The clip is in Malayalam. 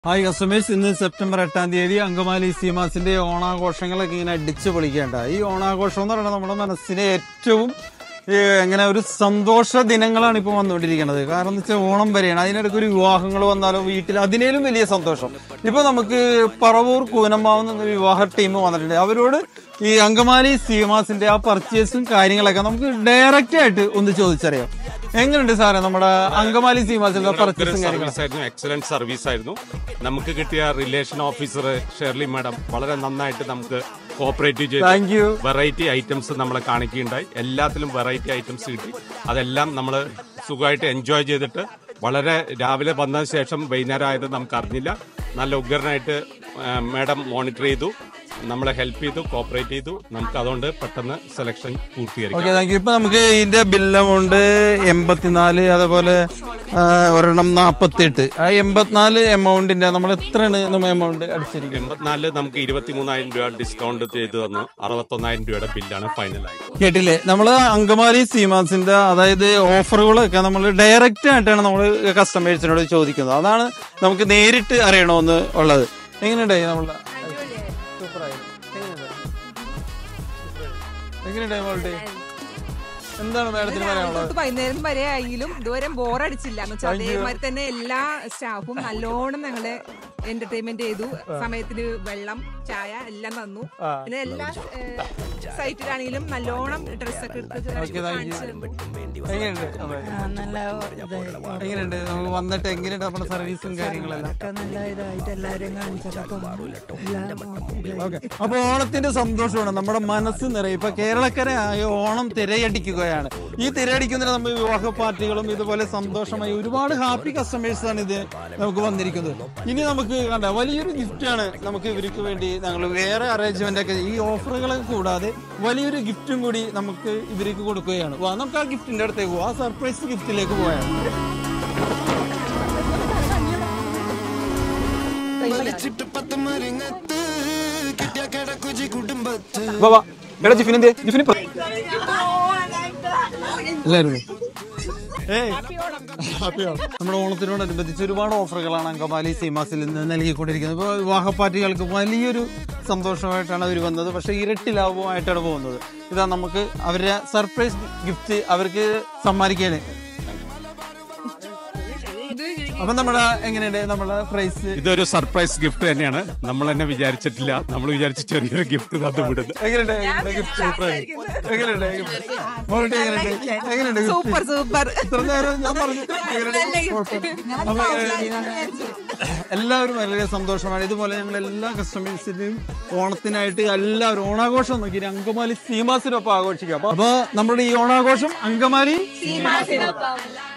ഹായ് കസ്റ്റമേഴ്സ് ഇന്ന് സെപ്റ്റംബർ എട്ടാം തീയതി അങ്കമാലി സീമാസിന്റെ ഓണാഘോഷങ്ങളൊക്കെ ഇങ്ങനെ അടിച്ചു പൊളിക്കേണ്ട ഈ ഓണാഘോഷം എന്ന് പറയുന്നത് നമ്മുടെ മനസ്സിനെ ഏറ്റവും ഏ, എങ്ങനെ ഒരു സന്തോഷ ദിനങ്ങളാണ് ഇപ്പോൾ വന്നുകൊണ്ടിരിക്കുന്നത് കാരണം എന്ന് വെച്ചാൽ ഓണം വരെയാണ് അതിനിടയ്ക്ക് ഒരു വിവാഹങ്ങൾ വന്നാലോ വീട്ടിൽ അതിനേലും വലിയ സന്തോഷം ഇപ്പൊ നമുക്ക് പറവൂർ കൂനമ്മാവുന്ന ഒരു വിവാഹ ടീം വന്നിട്ടുണ്ട് അവരോട് ഈ അങ്കമാലി സീമാസിന്റെ ആ പർച്ചേസും കാര്യങ്ങളൊക്കെ നമുക്ക് ഡയറക്റ്റ് ആയിട്ട് ഒന്ന് ചോദിച്ചറിയാം എങ്ങനെയുണ്ട് സാറേ നമ്മുടെ അങ്കമാലി സീമാസിന്റെ പർച്ചേസും കാര്യങ്ങളും സർവീസ് ആയിരുന്നു എക്സലന്റ് സർവീസ് ആയിരുന്നു നമുക്ക് കിട്ടിയ റിലേഷൻ ഓഫീസർ ഷെർലി മാഡം വളരെ നന്നായിട്ട് നമുക്ക് കോപ്പറേറ്റ് ചെയ്തു താങ്ക് യു വെറൈറ്റി ഐറ്റംസ് നമ്മളെ കാണിക്കുകയുണ്ടായി എല്ലാത്തിലും വെറൈറ്റി ഐറ്റംസ് കിട്ടി അതെല്ലാം നമ്മൾ സുഖമായിട്ട് എൻജോയ് ചെയ്തിട്ട് വളരെ രാവിലെ വന്നതിന് ശേഷം വൈകുന്നേരം ആയത് നമുക്ക് അറിഞ്ഞില്ല നല്ല ഉഗ്രനായിട്ട് മാഡം മോണിറ്റർ ചെയ്തു നമ്മളെ ഹെൽപ്പ് ചെയ്തു കോപ്പറേറ്റ് ചെയ്തു നമുക്ക് അതുകൊണ്ട് പെട്ടെന്ന് സെലക്ഷൻ പൂർത്തീകരിക്കാം ഓക്കെ താങ്ക് യു ഇപ്പൊ നമുക്ക് ഇതിന്റെ ബിൽ എമൗണ്ട് എൺപത്തിനാല് അതേപോലെ ആ, ഒരെണ്ണം നാപ്പത്തെട്ട് ആ എൺപത്തിനാല് എമൗണ്ടിന്റെ നമ്മൾ എത്രയാണ് നമ്മൾ എമൗണ്ട് അടിച്ചിരിക്കുന്നത് എൺപത്തിനാലില് നമുക്ക് ഇരുപത്തി മൂന്നായിരം രൂപ ഡിസ്കൗണ്ട് ചെയ്തു തന്നു അറുപത്തൊന്നായിരം രൂപയുടെ ബില്ലാണ് ഫൈനലായി കേട്ടില്ലേ നമ്മള് അങ്കമാലി സീമാസിന്റെ അതായത് ഓഫറുകളൊക്കെ നമ്മൾ ഡയറക്റ്റ് ആയിട്ടാണ് നമ്മൾ കസ്റ്റമേഴ്സിനോട് ചോദിക്കുന്നത് അതാണ് നമുക്ക് നേരിട്ട് അറിയണമെന്ന് ഉള്ളത് എങ്ങനെയുണ്ടായി നമ്മളുടെ എങ്ങനെയുണ്ടായി നമ്മളുടെ എന്താണ് മാഡത്തിന് പറയാനുള്ളത് തൊട്ട് വൈകുന്നേരം വരെ ആയെങ്കിലും ഇതുവരെ ബോറടിച്ചില്ല എന്ന് വെച്ചാൽ അതേമാതിരി തന്നെ എല്ലാ സ്റ്റാഫും നല്ലോണം ഞങ്ങളെ എന്റർടൈൻമെന്റ് ചെയ്തു സമയത്തിന് വെള്ളം ചായ എല്ലാം തന്നു പിന്നെ എല്ലാ സൈറ്റിലാണെങ്കിലും നല്ലോണം ഡ്രസ്സൊക്കെ എടുത്ത് കാണിച്ചു തന്നു. എങ്ങനെയുണ്ട് എങ്ങനെയുണ്ട് നമുക്ക് വന്നിട്ട് എങ്ങനെയുണ്ട് നമ്മുടെ സർവീസും കാര്യങ്ങളെല്ലാം നല്ല ഇതായിട്ട് എല്ലാവരെയും കാണിച്ചതൊക്കെ ഓക്കെ അപ്പൊ ഓണത്തിന്റെ സന്തോഷമാണ് നമ്മുടെ മനസ്സ് നിറയും ഇപ്പൊ കേരളക്കരയായ ഓണം തിരയടിക്കുകയാണ് ഈ തിരയടിക്കുന്നതിന് നമ്മൾ വിവാഹ പാർട്ടികളും ഇതുപോലെ സന്തോഷമായി ഒരുപാട് ഹാപ്പി കസ്റ്റമേഴ്സ് ആണ് ഇത് നമുക്ക് വന്നിരിക്കുന്നത് ഇനി നമുക്ക് കണ്ട വലിയൊരു ഗിഫ്റ്റ് ആണ് നമുക്ക് ഇവർക്ക് വേണ്ടി ഞങ്ങൾ വേറെ അറേഞ്ച്മെന്റ് ഒക്കെ ഈ ഓഫറുകൾ കൂടാതെ വലിയൊരു ഗിഫ്റ്റും കൂടി നമുക്ക് ഇവർക്ക് കൊടുക്കുകയാണ് വാ നമുക്ക് ആ ഗിഫ്റ്റിന്റെ അടുത്തേക്ക് പോവാം ആ സർപ്രൈസ് ഗിഫ്റ്റിലേക്ക് പോയാണ് വാ, വാ. എടാ ജിഫിൻ എന്തേ ജിഫിന് ഇപ്പൊ- എല്ലാവരും ഏയ് ഹാപ്പി ഓണം. നമ്മുടെ ഓണത്തിനോടനുബന്ധിച്ച് ഒരുപാട് ഓഫറുകളാണ് അങ്കമാലി സീമാസിൽ നിന്ന് നൽകിക്കൊണ്ടിരിക്കുന്നത് ഇപ്പോൾ വിവാഹ പാർട്ടികൾക്ക് വലിയൊരു സന്തോഷമായിട്ടാണ് അവർ വന്നത് പക്ഷേ ഇരട്ടി ലാഭമായിട്ടാണ് പോകുന്നത് ഇതാ നമുക്ക് അവരുടെ സർപ്രൈസ് ഗിഫ്റ്റ് അവർക്ക് സമ്മാനിക്കുകയാണ് അപ്പൊ നമ്മുടെ എങ്ങനെയുണ്ട് നമ്മുടെ പ്രൈസ് ഇതൊരു സർപ്രൈസ് ഗിഫ്റ്റ് തന്നെയാണ് നമ്മൾ തന്നെ വിചാരിച്ചിട്ടില്ല നമ്മൾ വിചാരിച്ച ചെറിയൊരു ഗിഫ്റ്റ് തന്നു വിടുന്നത് എങ്ങനെയുണ്ട് എങ്ങനെയുണ്ട് ഗിഫ്റ്റ് എങ്ങനെയുണ്ട് gift? മോളുടെ എങ്ങനെയുണ്ട് എങ്ങനെയുണ്ട് gift? സൂപ്പർ സൂപ്പർ ഇത്ര നേരം ഞാൻ പറഞ്ഞു എങ്ങനെയുണ്ട്? കുഴപ്പമില്ല. അപ്പൊ, ഏഹ്, എല്ലാവരും വളരെ സന്തോഷമാണ് ഇതുപോലെ ഞങ്ങൾ എല്ലാ കസ്റ്റമേഴ്സിന്റെയും ഓണത്തിനായിട്ട് എല്ലാവരും ഓണാഘോഷം നോക്കി അങ്കമാലി സീമാസിനൊപ്പം ആഘോഷിക്കാം അപ്പൊ- അപ്പൊ നമ്മുടെ ഈ ഓണാഘോഷം അങ്കമാലി